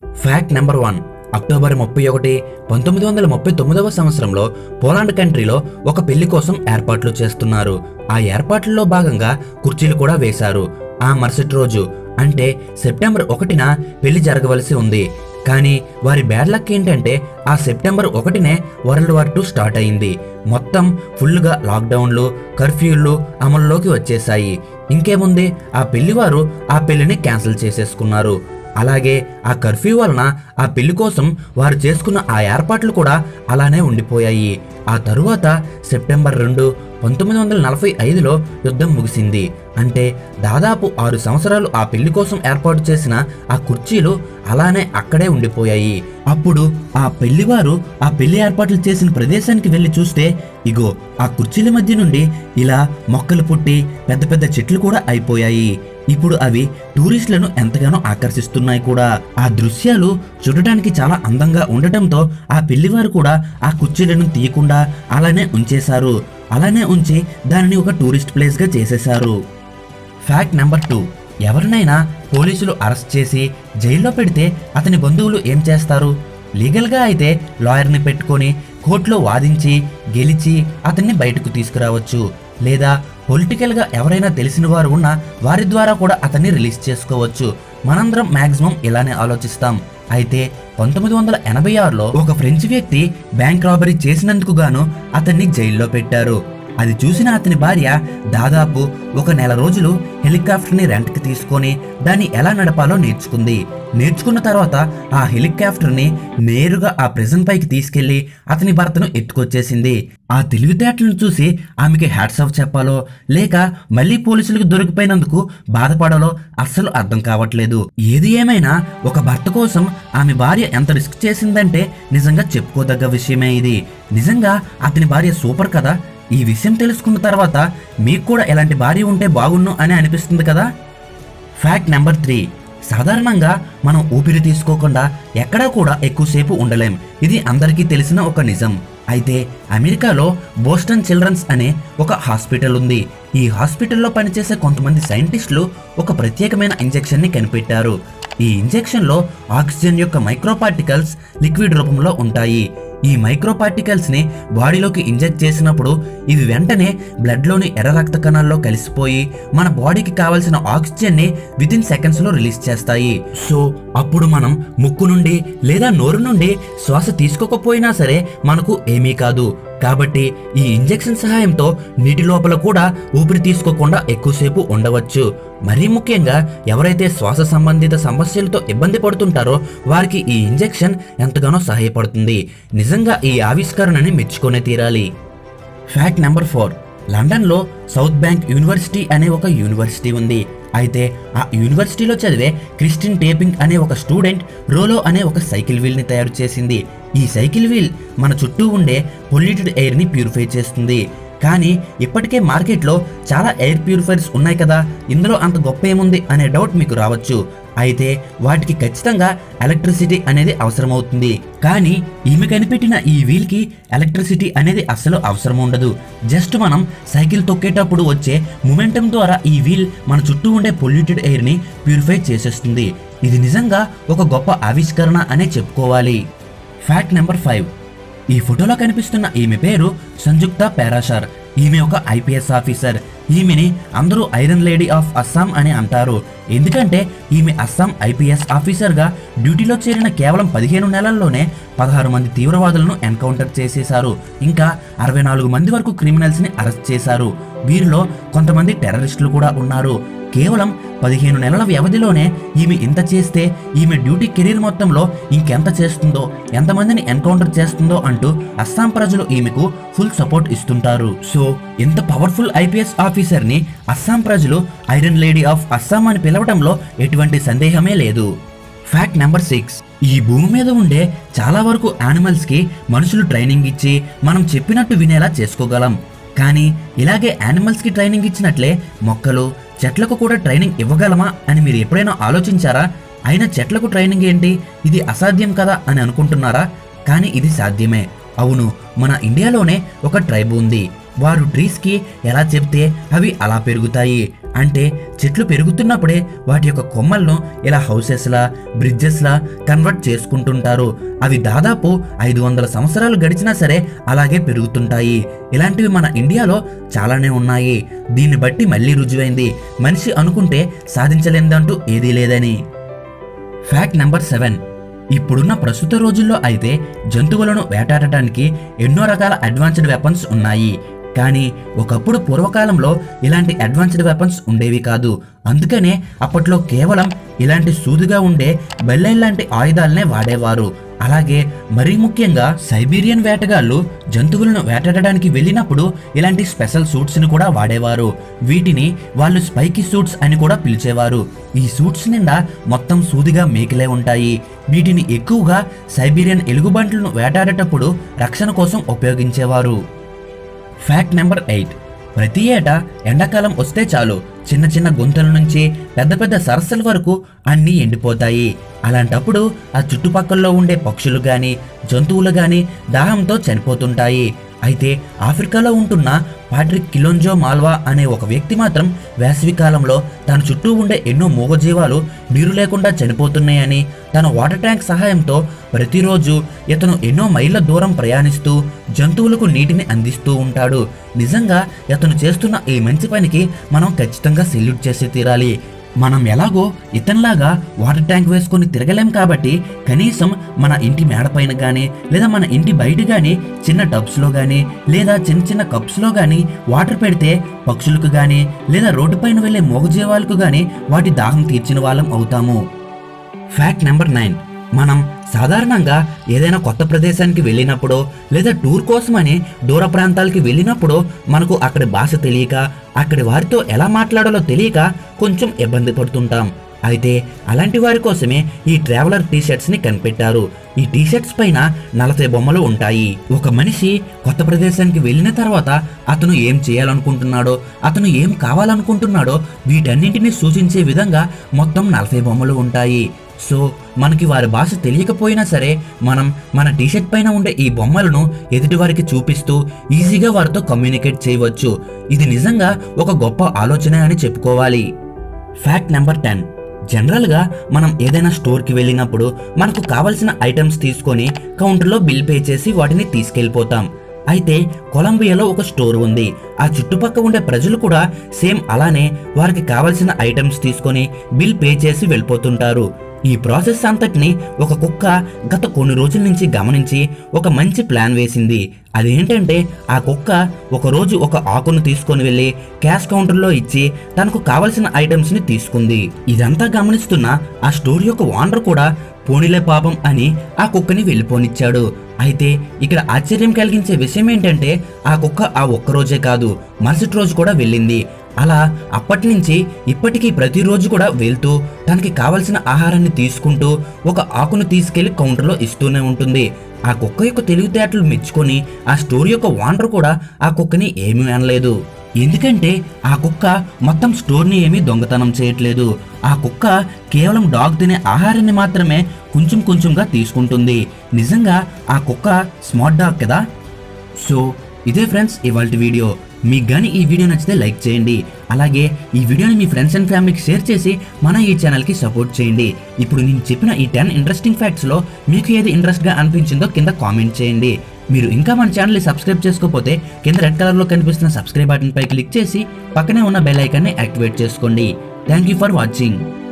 fact number one October ముప్పై ఒకటి పంతొమ్మిది వందల ముప్పై తొమ్మిదవ సంవత్సరంలో పోలాండ్ కంట్రీలో ఒక పెళ్లి కోసం ఏర్పాట్లు చేస్తున్నారు ఆ ఏర్పాట్లలో భాగంగా కుర్చీలు కూడా వేశారు ఆ మరుసటి రోజు అంటే సెప్టెంబర్ ఒకటిన పెళ్లి జరగవలసి ఉంది కానీ వారి బ్యాడ్ లక్ ఏంటంటే ఆ సెప్టెంబర్ ఒకటినే వరల్డ్ వార్ టూ స్టార్ట్ అయింది మొత్తం ఫుల్గా లాక్డౌన్లు కర్ఫ్యూలు అమల్లోకి వచ్చేసాయి ఇంకేముంది ఆ పెళ్లివారు ఆ పెళ్లిని క్యాన్సిల్ చేసేసుకున్నారు అలాగే ఆ కర్ఫ్యూ వలన ఆ పెళ్లి కోసం వారు చేసుకున్న ఆ ఏర్పాట్లు కూడా అలానే ఉండిపోయాయి ఆ తరువాత సెప్టెంబర్ రెండు పంతొమ్మిది వందల నలభై ఐదులో యుద్ధం ముగిసింది అంటే దాదాపు ఆరు సంవత్సరాలు ఆ పెళ్లి కోసం ఏర్పాటు చేసిన ఆ కుర్చీలు అలానే అక్కడే ఉండిపోయాయి అప్పుడు ఆ పెళ్లివారు ఆ పెళ్లి ఏర్పాట్లు చేసిన ప్రదేశానికి వెళ్లి చూస్తే ఇగో ఆ కుర్చీల మధ్య నుండి ఇలా మొక్కలు పుట్టి పెద్ద పెద్ద చెట్లు కూడా అయిపోయాయి ఇప్పుడు అవి టూరిస్టులను ఎంతగానో ఆకర్షిస్తున్నాయి కూడా ఆ దృశ్యాలు చూడటానికి చాలా అందంగా ఉండటంతో ఆ పెళ్లివారు కూడా ఆ కుర్చీలను తీయకుండా అలానే ఉంచేశారు అలానే ఉంచి దానిని ఒక టూరిస్ట్ ప్లేస్ గా చేసేశారు ఫ్యాక్ట్ నెంబర్ టూ ఎవరినైనా పోలీసులు అరెస్ట్ చేసి జైల్లో పెడితే అతని బంధువులు ఏం చేస్తారు లీగల్గా అయితే లాయర్ని పెట్టుకొని కోర్టులో వాదించి గెలిచి అతన్ని బయటకు తీసుకురావచ్చు లేదా పొలిటికల్గా ఎవరైనా తెలిసిన వారు ఉన్నా వారి ద్వారా కూడా అతన్ని రిలీజ్ చేసుకోవచ్చు మనందరం మాక్సిమం ఇలానే ఆలోచిస్తాం అయితే పంతొమ్మిది వందల ఎనభై ఆరులో ఒక ఫ్రెంచ్ వ్యక్తి బ్యాంక్ రాబరీ చేసినందుకు గాను అతన్ని జైల్లో పెట్టారు అది చూసిన అతని భార్య దాదాపు ఒక నెల రోజులు హెలికాప్టర్ని రెంట్కి తీసుకొని దాన్ని ఎలా నడపాలో నేర్చుకుంది నేర్చుకున్న తర్వాత ఆ హెలికాప్టర్ని నేరుగా ఆ ప్రెజెంట్ పైకి తీసుకెళ్లి అతని భర్తను ఎత్తుకొచ్చేసింది ఆ తెలివితేటలను చూసి ఆమెకి హ్యాట్స్ ఆఫ్ చెప్పాలో లేక మళ్ళీ పోలీసులకు దొరికిపోయినందుకు బాధపడాలో అస్సలు అర్థం కావట్లేదు ఏది ఏమైనా ఒక భర్త కోసం ఆమె భార్య ఎంత రిస్క్ చేసిందంటే నిజంగా చెప్పుకోదగ్గ విషయమే ఇది నిజంగా అతని భార్య సూపర్ కదా ఈ విషయం తెలుసుకున్న తర్వాత మీకు కూడా ఎలాంటి భార్య ఉంటే బాగున్ను అని అనిపిస్తుంది కదా ఫ్యాక్ట్ నెంబర్ త్రీ సాధారణంగా మనం ఊపిరి తీసుకోకుండా ఎక్కడా కూడా ఎక్కువసేపు ఉండలేం ఇది అందరికీ తెలిసిన ఒక నిజం అయితే అమెరికాలో బోస్టన్ చిల్డ్రన్స్ అనే ఒక హాస్పిటల్ ఉంది ఈ హాస్పిటల్లో పనిచేసే కొంతమంది సైంటిస్టులు ఒక ప్రత్యేకమైన ఇంజెక్షన్ని కనిపెట్టారు ఈ ఇంజెక్షన్లో ఆక్సిజన్ యొక్క మైక్రో పార్టికల్స్ లిక్విడ్ రూపంలో ఉంటాయి ఈ మైక్రో పార్టికల్స్ ని బాడీలోకి ఇంజెక్ట్ చేసినప్పుడు ఇవి వెంటనే బ్లడ్ లోని ఎర్ర రక్త కణాల్లో కలిసిపోయి మన బాడీకి కావాల్సిన ఆక్సిజన్ ని విత్ ఇన్ సెకండ్స్ లో రిలీజ్ చేస్తాయి సో అప్పుడు మనం ముక్కు నుండి లేదా నోరు నుండి శ్వాస తీసుకోకపోయినా సరే మనకు ఏమీ కాదు కాబట్టి ఈ ఇంజెక్షన్ సహాయంతో నీటి లోపల కూడా ఊపిరి తీసుకోకుండా ఎక్కువసేపు ఉండవచ్చు మరీ ముఖ్యంగా ఎవరైతే శ్వాస సంబంధిత సమస్యలతో ఇబ్బంది పడుతుంటారో వారికి ఈ ఇంజెక్షన్ ఎంతగానో సహాయపడుతుంది నిజంగా ఈ ఆవిష్కరణని మెచ్చుకొనే తీరాలి ఫ్యాక్ట్ నెంబర్ ఫోర్ లండన్లో సౌత్ బ్యాంక్ యూనివర్సిటీ అనే ఒక యూనివర్సిటీ ఉంది అయితే ఆ యూనివర్సిటీలో చదివే క్రిస్టిన్ టేపింగ్ అనే ఒక స్టూడెంట్ రోలో అనే ఒక సైకిల్ వీల్ని తయారు చేసింది ఈ సైకిల్ వీల్ మన చుట్టూ ఉండే పొల్యూటెడ్ ఎయిర్ని ప్యూరిఫై చేస్తుంది కానీ ఇప్పటికే మార్కెట్లో చాలా ఎయిర్ ప్యూరిఫైర్స్ ఉన్నాయి కదా ఇందులో అంత గొప్ప ఏముంది అనే డౌట్ మీకు రావచ్చు అయితే వాటికి ఖచ్చితంగా ఎలక్ట్రిసిటీ అనేది అవసరమవుతుంది కానీ ఈమె కనిపెట్టిన ఈ వీల్కి ఎలక్ట్రిసిటీ అనేది అస్సలు అవసరం ఉండదు జస్ట్ మనం సైకిల్ తొక్కేటప్పుడు వచ్చే మొమెంటం ద్వారా ఈ వీల్ మన చుట్టూ ఉండే పొల్యూటెడ్ ఎయిర్ని ప్యూరిఫై చేసేస్తుంది ఇది నిజంగా ఒక గొప్ప ఆవిష్కరణ అనే చెప్పుకోవాలి ఫ్యాక్ట్ నెంబర్ ఫైవ్ ఈ ఫోటోలో కనిపిస్తున్న ఈమె పేరు సంయుక్త పేరాషార్ ఈమె ఒక ఐపీఎస్ ఆఫీసర్ ఈమెని అందరూ ఐరన్ లేడీ ఆఫ్ అస్సాం అని అంటారు ఎందుకంటే ఈమె అస్సాం ఐపీఎస్ ఆఫీసర్గా డ్యూటీలో చేరిన కేవలం పదిహేను నెలల్లోనే పదహారు మంది తీవ్రవాదులను ఎన్కౌంటర్ చేసేశారు ఇంకా అరవై నాలుగు మంది వరకు క్రిమినల్స్ని అరెస్ట్ చేశారు వీరిలో కొంతమంది టెర్రరిస్టులు కూడా ఉన్నారు కేవలం పదిహేను నెలల వ్యవధిలోనే ఈమె ఇంత చేస్తే ఈమె డ్యూటీ కెరీర్ మొత్తంలో ఇంకెంత చేస్తుందో ఎంతమందిని ఎన్కౌంటర్ చేస్తుందో అంటూ అస్సాం ప్రజలు ఈమెకు ఫుల్ సపోర్ట్ ఇస్తుంటారు సో ఇంత పవర్ఫుల్ ఐపీఎస్ ఆఫీసర్ ని అస్సాం ప్రజలు ఐరన్ లేడీ ఆఫ్ అస్సాం అని పిలవడంలో ఎటువంటి సందేహమే లేదు ఫ్యాక్ట్ నెంబర్ సిక్స్ ఈ భూమి మీద ఉండే చాలా వరకు యానిమల్స్ కి మనుషులు ట్రైనింగ్ ఇచ్చి మనం చెప్పినట్టు వినేలా చేసుకోగలం కానీ ఇలాగే యానిమల్స్ కి ట్రైనింగ్ ఇచ్చినట్లే మొక్కలు చెట్లకు కూడా ట్రైనింగ్ ఇవ్వగలమా అని మీరు ఎప్పుడైనా ఆలోచించారా అయినా చెట్లకు ట్రైనింగ్ ఏంటి ఇది అసాధ్యం కదా అని అనుకుంటున్నారా కానీ ఇది సాధ్యమే అవును మన ఇండియాలోనే ఒక ట్రైబ్ ఉంది వారు ట్రీస్కి ఎలా చెప్తే అవి అలా పెరుగుతాయి అంటే చెట్లు పెరుగుతున్నప్పుడే వాటి యొక్క కొమ్మలను ఇలా హౌసెస్లా బ్రిడ్జెస్లా కన్వర్ట్ చేసుకుంటుంటారు అవి దాదాపు ఐదు వందల సంవత్సరాలు గడిచినా సరే అలాగే పెరుగుతుంటాయి ఇలాంటివి మన ఇండియాలో చాలానే ఉన్నాయి దీన్ని బట్టి మళ్ళీ రుజువైంది మనిషి అనుకుంటే సాధించలేదంటూ ఏదీ లేదని ఫ్యాక్ట్ నెంబర్ సెవెన్ ఇప్పుడున్న ప్రస్తుత రోజుల్లో అయితే జంతువులను వేటాడటానికి ఎన్నో రకాల అడ్వాన్స్డ్ వెపన్స్ ఉన్నాయి కానీ ఒకప్పుడు పూర్వకాలంలో ఇలాంటి అడ్వాన్స్డ్ వెపన్స్ ఉండేవి కాదు అందుకనే అప్పట్లో కేవలం ఇలాంటి సూదిగా ఉండే బెల్లైన్ లాంటి ఆయుధాలనే వాడేవారు అలాగే మరీ ముఖ్యంగా సైబీరియన్ వేటగాళ్ళు జంతువులను వేటాడడానికి వెళ్ళినప్పుడు ఇలాంటి స్పెషల్ సూట్స్ ని కూడా వాడేవారు వీటిని వాళ్ళు స్పైకీ సూట్స్ అని కూడా పిలిచేవారు ఈ సూట్స్ నిండా మొత్తం సూదిగా మేకలే ఉంటాయి వీటిని ఎక్కువగా సైబీరియన్ ఎలుగుబంట్లను వేటాడేటప్పుడు రక్షణ కోసం ఉపయోగించేవారు ఫ్యాక్ట్ నెంబర్ ఎయిట్ ప్రతి ఏటా ఎండాకాలం వస్తే చాలు చిన్న చిన్న గుంతల నుంచి పెద్ద పెద్ద సరస్సుల వరకు అన్నీ ఎండిపోతాయి అలాంటప్పుడు ఆ చుట్టుపక్కల్లో ఉండే పక్షులు గాని జంతువులు గాని దాహంతో చనిపోతుంటాయి అయితే ఆఫ్రికాలో ఉంటున్న పాట్రిక్ కిలోంజో మాల్వా అనే ఒక వ్యక్తి మాత్రం వేసవి కాలంలో తన చుట్టూ ఉండే ఎన్నో మూగజీవాలు నీరు లేకుండా చనిపోతున్నాయని తన వాటర్ ట్యాంక్ సహాయంతో ప్రతిరోజు ఇతను ఎన్నో మైళ్ళ దూరం ప్రయాణిస్తూ జంతువులకు నీటిని అందిస్తూ ఉంటాడు నిజంగా ఇతను చేస్తున్న ఈ మంచి పనికి మనం ఖచ్చితంగా సెల్యూట్ చేసి తీరాలి మనం ఎలాగో ఇతనిలాగా వాటర్ ట్యాంక్ వేసుకొని తిరగలేం కాబట్టి కనీసం మన ఇంటి మేడపైన కానీ లేదా మన ఇంటి బయట కానీ చిన్న టబ్స్లో కానీ లేదా చిన్న చిన్న కప్స్లో కానీ వాటర్ పెడితే పక్షులకు కానీ లేదా రోడ్డుపైన వెళ్ళే మూగజీవాలకు కానీ వాటి దాహం తీర్చిన వాళ్ళం అవుతాము ఫ్యాక్ట్ నెంబర్ నైన్ మనం సాధారణంగా ఏదైనా కొత్త ప్రదేశానికి వెళ్ళినప్పుడో లేదా టూర్ కోసమని దూర ప్రాంతాలకి వెళ్ళినప్పుడో మనకు అక్కడి భాష తెలియక అక్కడి వారితో ఎలా మాట్లాడాలో తెలియక కొంచెం ఇబ్బంది పడుతుంటాం అయితే అలాంటి వారి కోసమే ఈ ట్రావెలర్ టీ షర్ట్స్ ని కనిపెట్టారు ఈ టీ షర్ట్స్ పైన నలభై బొమ్మలు ఉంటాయి ఒక మనిషి కొత్త ప్రదేశానికి వెళ్ళిన తర్వాత అతను ఏం చేయాలనుకుంటున్నాడో అతను ఏం కావాలనుకుంటున్నాడో వీటన్నింటినీ సూచించే విధంగా మొత్తం నలభై బొమ్మలు ఉంటాయి సో మనకి వారి భాష తెలియకపోయినా సరే మనం మన టీషర్ట్ పైన ఉండే ఈ బొమ్మలను ఎదుటి వారికి చూపిస్తూ ఈజీగా వారితో కమ్యూనికేట్ చేయవచ్చు ఇది నిజంగా ఒక గొప్ప ఆలోచన అని చెప్పుకోవాలి ఫ్యాక్ట్ నెంబర్ టెన్ జనరల్గా మనం ఏదైనా స్టోర్కి వెళ్ళినప్పుడు మనకు కావలసిన ఐటమ్స్ తీసుకొని కౌంటర్లో బిల్ పే చేసి వాటిని తీసుకెళ్ళిపోతాం అయితే కొలంబియాలో ఒక స్టోర్ ఉంది ఆ చుట్టుపక్క ఉండే ప్రజలు కూడా సేమ్ అలానే వారికి కావలసిన ఐటమ్స్ తీసుకొని బిల్ పే చేసి వెళ్ళిపోతుంటారు ఈ ప్రాసెస్ అంతటిని ఒక కుక్క గత కొన్ని రోజుల నుంచి గమనించి ఒక మంచి ప్లాన్ వేసింది అదేంటంటే ఆ కుక్క ఒక రోజు ఒక ఆకును తీసుకొని వెళ్ళి క్యాష్ కౌంటర్లో ఇచ్చి తనకు కావలసిన ఐటమ్స్ ని తీసుకుంది ఇదంతా గమనిస్తున్న ఆ స్టోర్ యొక్క ఓనర్ కూడా పోనీలే పాపం అని ఆ కుక్కని వెళ్ళిపోనిచ్చాడు అయితే ఇక్కడ ఆశ్చర్యం కలిగించే విషయం ఏంటంటే ఆ కుక్క ఆ ఒక్క రోజే కాదు మరుసటి రోజు కూడా వెళ్ళింది అలా అప్పటి నుంచి ఇప్పటికీ ప్రతిరోజు కూడా వెళ్తూ తనకి కావలసిన ఆహారాన్ని తీసుకుంటూ ఒక ఆకును తీసుకెళ్లి కౌంటర్లో ఇస్తూనే ఉంటుంది ఆ కుక్క యొక్క తెలివితేటలు మెచ్చుకొని ఆ స్టోరీ యొక్క ఓనర్ కూడా ఆ కుక్కని ఏమీ అనలేదు ఎందుకంటే ఆ కుక్క మొత్తం స్టోర్ని ఏమీ దొంగతనం చేయట్లేదు ఆ కుక్క కేవలం డాగ్ తినే ఆహారాన్ని మాత్రమే కొంచెం కొంచెంగా తీసుకుంటుంది నిజంగా ఆ కుక్క స్మార్ట్ డాగ్ కదా సో ఇదే ఫ్రెండ్స్ ఇవాళ వీడియో మీకు కానీ ఈ వీడియో నచ్చితే లైక్ చేయండి అలాగే ఈ వీడియోని మీ ఫ్రెండ్స్ అండ్ ఫ్యామిలీకి షేర్ చేసి మన ఈ ఛానల్కి సపోర్ట్ చేయండి ఇప్పుడు నేను చెప్పిన ఈ టెన్ ఇంట్రెస్టింగ్ ఫ్యాక్ట్స్లో మీకు ఏది ఇంట్రెస్ట్గా అనిపించిందో కింద కామెంట్ చేయండి మీరు ఇంకా మన ఛానల్ని సబ్స్క్రైబ్ చేసుకోకపోతే కింద రెడ్ కలర్లో కనిపిస్తున్న సబ్స్క్రైబ్ బటన్పై క్లిక్ చేసి పక్కనే ఉన్న బెల్ ఐకాన్ని యాక్టివేట్ చేసుకోండి థ్యాంక్ యూ ఫర్ వాచింగ్